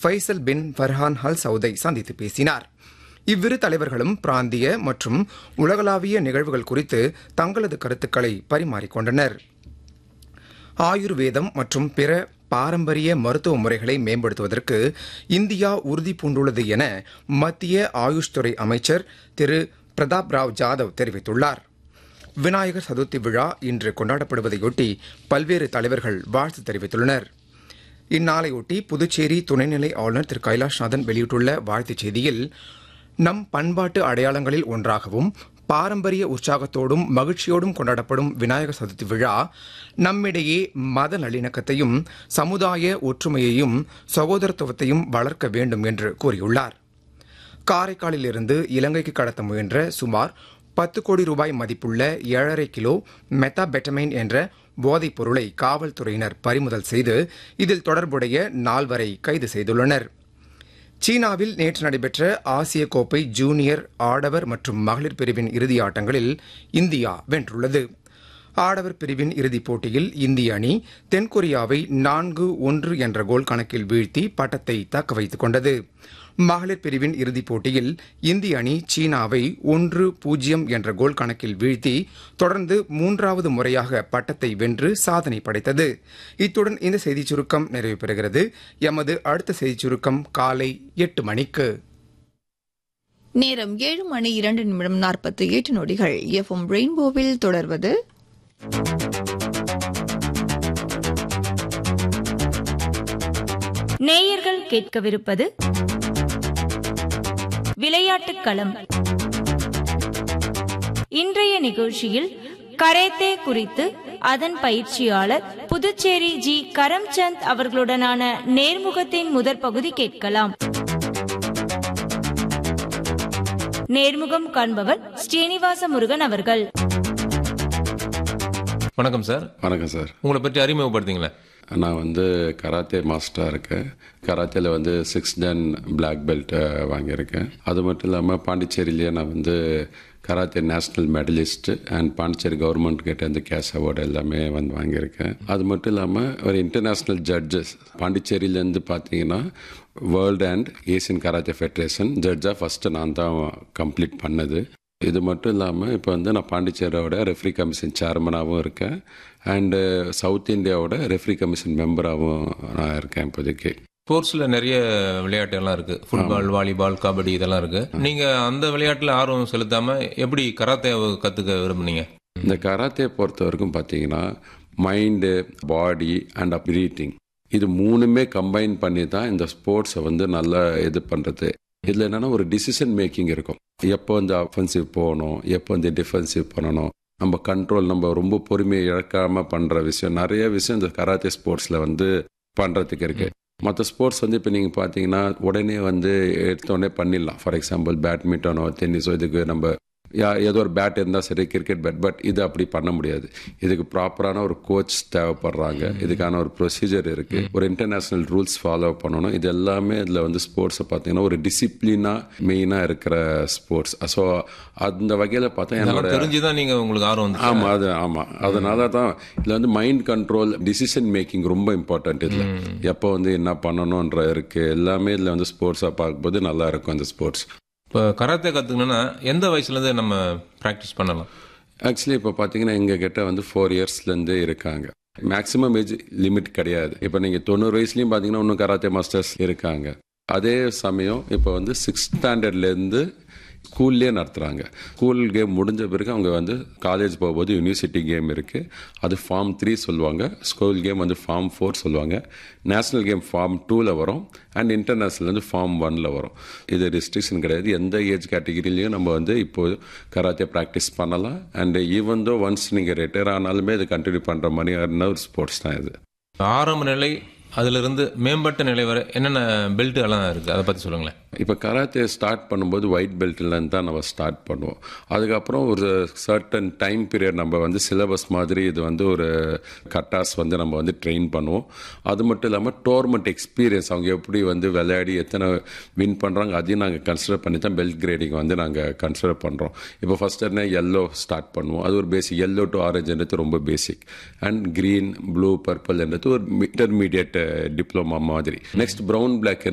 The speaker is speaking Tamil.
ஃபைசல் பின் ஃபர்ஹான் அல் சவுதை சந்தித்து பேசினார் இவ்விரு தலைவர்களும் பிராந்திய மற்றும் உலகளாவிய நிகழ்வுகள் குறித்து தங்களது கருத்துக்களை பரிமாறிக்கொண்டனர் ஆயுர்வேதம் மற்றும் பிற பாரம்பரிய மருத்துவ முறைகளை மேம்படுத்துவதற்கு இந்தியா உறுதி பூண்டுள்ளது என மத்திய ஆயுஷ் துறை அமைச்சர் திரு பிரதாப் ராவ் ஜாதவ் தெரிவித்துள்ளார் விநாயகர் சதுர்த்தி விழா இன்று கொண்டாடப்படுவதையொட்டி பல்வேறு தலைவர்கள் வாழ்த்து தெரிவித்துள்ளனர் இந்நாளையொட்டி புதுச்சேரி துணைநிலை ஆளுநர் திரு கைலாஷ்நாதன் வெளியிட்டுள்ள வாழ்த்துச் செய்தியில் நம் பண்பாட்டு அடையாளங்களில் ஒன்றாகவும் பாரம்பரிய உற்சாகத்தோடும் மகிழ்ச்சியோடும் கொண்டாடப்படும் விநாயகர் சதுர்த்தி விழா நம்மிடையே மத நல்லிணக்கத்தையும் சமுதாய ஒற்றுமையையும் சகோதரத்துவத்தையும் வளர்க்க வேண்டும் என்று கூறியுள்ளார் காரைக்காலில் இருந்து இலங்கைக்கு கடத்த முயன்ற சுமார் பத்து கோடி ரூபாய் மதிப்புள்ள ஏழரை கிலோ மெத்தாபெட்டமைன் என்ற போதைப் பொருளை காவல்துறையினர் பறிமுதல் செய்து இதில் தொடர்புடைய நால்வரை கைது செய்துள்ளனர் சீனாவில் நேற்று நடைபெற்ற ஆசிய கோப்பை ஜூனியர் ஆடவர் மற்றும் மகளிர் பிரிவின் இறுதி ஆட்டங்களில் இந்தியா வென்றுள்ளது ஆடவர் பிரிவின் இறுதிப் போட்டியில் இந்திய அணி தென்கொரியாவை நான்கு ஒன்று என்ற கோல் கணக்கில் வீழ்த்தி பட்டத்தை தக்க வைத்துக் கொண்டது மகளிர் பிரிவின் இறுதிப் போட்டியில் இந்திய அணி சீனாவை ஒன்று பூஜ்ஜியம் என்ற கோல் கணக்கில் வீழ்த்தி தொடர்ந்து மூன்றாவது முறையாக பட்டத்தை வென்று சாதனை படைத்தது இத்துடன் இந்த செய்திச் சுருக்கம் நிறைவு பெறுகிறது எமது அடுத்த செய்திச் சுருக்கம் காலை எட்டு மணிக்கு நேரம் ஏழு மணி இரண்டு நிமிடம் நாற்பத்தி எட்டு நொடிகள் எஃப்எம் ரெயின்போவில் தொடர்வது நேயர்கள் கேட்கவிருப்பது விளையாட்டுக் களம் இன்றைய நிகழ்ச்சியில் கரேத்தே குறித்து அதன் பயிற்சியாளர் புதுச்சேரி ஜி கரம்சந்த் அவர்களுடனான நேர்முகத்தின் முதற் பகுதி கேட்கலாம் நேர்முகம் காண்பவர் ஸ்ரீனிவாச முருகன் அவர்கள் வணக்கம் சார் வணக்கம் சார் உங்களை பற்றி அறிமுகப்படுத்திங்களேன் நான் வந்து கராத்தே மாஸ்டராக இருக்கேன் கராத்தேல வந்து சிக்ஸ் டன் பிளாக் பெல்ட் வாங்கியிருக்கேன் அது மட்டும் இல்லாமல் பாண்டிச்சேரியிலேயே நான் வந்து karate national medalist and Pondicherry government கிட்ட இருந்து கேஷ் அவார்டு எல்லாமே வந்து வாங்கியிருக்கேன் அது மட்டும் இல்லாமல் ஒரு இன்டர்நேஷ்னல் ஜட்ஜஸ் பாண்டிச்சேரியிலேருந்து பார்த்தீங்கன்னா world and Asian karate federation ஜட்ஜாக ஃபஸ்ட்டு நான் தான் கம்ப்ளீட் பண்ணது இது மட்டும் இல்லாமல் இப்போ வந்து நான் பாண்டிச்சேரியோட ரெஃப்ரி கமிஷன் சேர்மனாகவும் இருக்கேன் அண்டு சவுத் இந்தியாவோட ரெஃப்ரி கமிஷன் மெம்பராகவும் நான் இருக்கேன் இப்போதைக்கு ஸ்போர்ட்ஸ்ல நிறைய விளையாட்டுலாம் இருக்கு ஃபுட்பால் வாலிபால் கபடி இதெல்லாம் இருக்கு நீங்க அந்த விளையாட்டுல ஆர்வம் செலுத்தாம எப்படி கராத்தே கத்துக்க விரும்புனீங்க இந்த கராத்தே பொறுத்த வரைக்கும் பார்த்தீங்கன்னா மைண்டு பாடி அண்ட் ப்ரீத்திங் இது மூணுமே கம்பைன் பண்ணி தான் இந்த ஸ்போர்ட்ஸை வந்து நல்லா இது பண்ணுறது இதில் என்னென்னா ஒரு டிசிஷன் மேக்கிங் இருக்கும் எப்போ வந்து அஃபென்சிவ் போகணும் எப்போ வந்து டிஃபென்சிவ் பண்ணணும் நம்ம கண்ட்ரோல் நம்ம ரொம்ப பொறுமையை இழக்காமல் பண்ணுற விஷயம் நிறைய விஷயம் இந்த கராத்தே ஸ்போர்ட்ஸில் வந்து பண்ணுறதுக்கு இருக்கு மற்ற ஸ்போர்ட்ஸ் வந்து இப்போ நீங்கள் பார்த்தீங்கன்னா உடனே வந்து எடுத்தோடனே பண்ணிடலாம் ஃபார் எக்ஸாம்பிள் பேட்மிண்டனோ டென்னிஸோ இதுக்கு நம்ம யா ஏதோ ஒரு பேட் இருந்தால் சரி கிரிக்கெட் பேட் பட் இது அப்படி பண்ண முடியாது இதுக்கு ப்ராப்பரான ஒரு கோச் தேவைப்படுறாங்க இதுக்கான ஒரு ப்ரொசீஜர் இருக்கு ஒரு இன்டர்நேஷ்னல் ரூல்ஸ் ஃபாலோ பண்ணணும் இது எல்லாமே இதில் வந்து ஸ்போர்ட்ஸை பார்த்தீங்கன்னா ஒரு டிசிப்ளினாக மெயினாக இருக்கிற ஸ்போர்ட்ஸ் ஸோ அந்த வகையில் பார்த்தா என்னோட அதெல்லாம் தெரிஞ்சுதான் நீங்க உங்களுக்கு ஆர்வம் வந்து ஆமாம் அது ஆமாம் அதனால தான் இதில் வந்து மைண்ட் கண்ட்ரோல் டிசிஷன் மேக்கிங் ரொம்ப இம்பார்ட்டன்ட் இதில் எப்போ வந்து என்ன பண்ணணுன்ற இருக்கு எல்லாமே இதில் வந்து ஸ்போர்ட்ஸாக பார்க்கும்போது நல்லா இருக்கும் இந்த ஸ்போர்ட்ஸ் இப்போ கராத்தே கத்துக்கணும்னா எந்த வயசுல இருந்து நம்ம பிராக்டிஸ் பண்ணலாம் ஆக்சுவலி இப்போ பார்த்தீங்கன்னா எங்கள் கிட்ட வந்து ஃபோர் இயர்ஸ்லேருந்து இருக்காங்க மேக்ஸிமம் ஏஜ் லிமிட் கிடையாது இப்போ நீங்கள் தொண்ணூறு வயசுலையும் பார்த்தீங்கன்னா இன்னும் கராத்தே மாஸ்டர்ஸ் இருக்காங்க அதே சமயம் இப்போ வந்து சிக்ஸ்த் ஸ்டாண்டர்ட்லேருந்து ஸ்கூல்லே நடத்துகிறாங்க ஸ்கூல் கேம் முடிஞ்ச பிறகு அவங்க வந்து காலேஜ் போகும்போது யூனிவர்சிட்டி கேம் இருக்குது அது ஃபார்ம் த்ரீ சொல்லுவாங்க ஸ்கூல் கேம் வந்து ஃபார்ம் ஃபோர் சொல்லுவாங்க நேஷ்னல் கேம் ஃபார்ம் டூவில் வரும் அண்ட் இன்டர்நேஷ்னல் வந்து ஃபார்ம் ஒனில் வரும் இது ரெஸ்ட்ரிக்ஷன் கிடையாது எந்த ஏஜ் கேட்டகிரிலையும் நம்ம வந்து இப்போ கராத்தே ப்ராக்டிஸ் பண்ணலாம் அண்ட் ஈவன் தோ ஒன்ஸ் நீங்கள் ரிட்டையர் ஆனாலுமே இது கண்டினியூ பண்ணுற மாதிரியான ஒரு ஸ்போர்ட்ஸ் தான் இது ஆரம்ப நிலை அதுல இருந்து மேம்பட்ட நிலை வரை என்னென்ன பெல்ட் எல்லாம் இருக்கு அதை பத்தி சொல்லுங்களேன் இப்போ கராத்தே ஸ்டார்ட் பண்ணும்போது ஒயிட் பெல்ட்லேருந்து தான் நம்ம ஸ்டார்ட் பண்ணுவோம் அதுக்கப்புறம் ஒரு சர்டன் டைம் பீரியட் நம்ம வந்து சிலபஸ் மாதிரி இது வந்து ஒரு கட்டாஸ் வந்து நம்ம வந்து ட்ரெயின் பண்ணுவோம் அது மட்டும் இல்லாமல் டோர்மெண்ட் எக்ஸ்பீரியன்ஸ் அவங்க எப்படி வந்து விளையாடி எத்தனை வின் பண்ணுறாங்க அதையும் நாங்கள் கன்சிடர் பண்ணி தான் பெல்ட் கிரேடிங் வந்து நாங்கள் கன்சிடர் பண்ணுறோம் இப்போ ஃபர்ஸ்ட் என்ன எல்லோ ஸ்டார்ட் பண்ணுவோம் அது ஒரு பேசிக் எல்லோ டு ஆரஞ்சுன்றது ரொம்ப பேசிக் அண்ட் க்ரீன் ப்ளூ பர்பிள்ன்றது ஒரு இன்டர்மீடியட் டிப்ளமா மாதிரி நெக்ஸ்ட் ப்ரௌன் பிளாக்